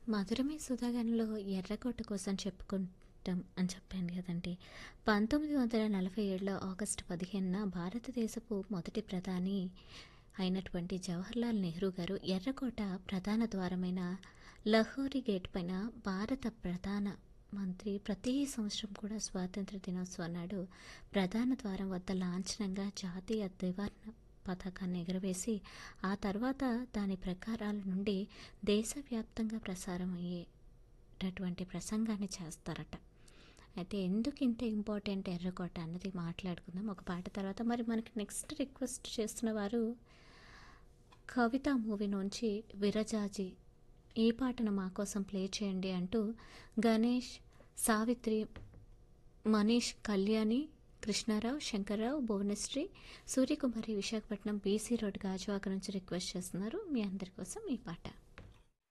మధురమే సుధాగన్లో ఎర్రకోట కోసం చెప్పుకుంటాం అని చెప్పాను కదండి పంతొమ్మిది వందల నలభై ఏడులో ఆగస్టు పదిహేనున భారతదేశపు మొదటి ప్రధాని అయినటువంటి జవహర్లాల్ నెహ్రూ గారు ఎర్రకోట ప్రధాన ద్వారమైన లహోరీ గేట్ పైన భారత ప్రధాన మంత్రి ప్రతి సంవత్సరం కూడా స్వాతంత్ర దినోత్సవం నాడు ప్రధాన ద్వారం వద్ద లాంఛనంగా జాతీయ దివార్ణ పథకాన్ని ఎగురవేసి ఆ తర్వాత దాని ప్రకారాల నుండి దేశవ్యాప్తంగా ప్రసారం అయ్యేటటువంటి ప్రసంగాన్ని చేస్తారట అయితే ఎందుకు ఇంత ఇంపార్టెంట్ ఎర్రకోట అన్నది మాట్లాడుకుందాం ఒక పాట తర్వాత మరి మనకి నెక్స్ట్ రిక్వెస్ట్ చేస్తున్న వారు కవిత మూవీ నుంచి విరజాజి ఈ పాటను మా కోసం ప్లే చేయండి అంటూ గణేష్ సావిత్రి మనీష్ కళ్యాణి కృష్ణారావు శంకర్రావు భువనశ్రీ సూర్యకుమారి విశాఖపట్నం బీసీ రోడ్ గాజువాక నుంచి రిక్వెస్ట్ చేస్తున్నారు మీ అందరి కోసం ఈ పాట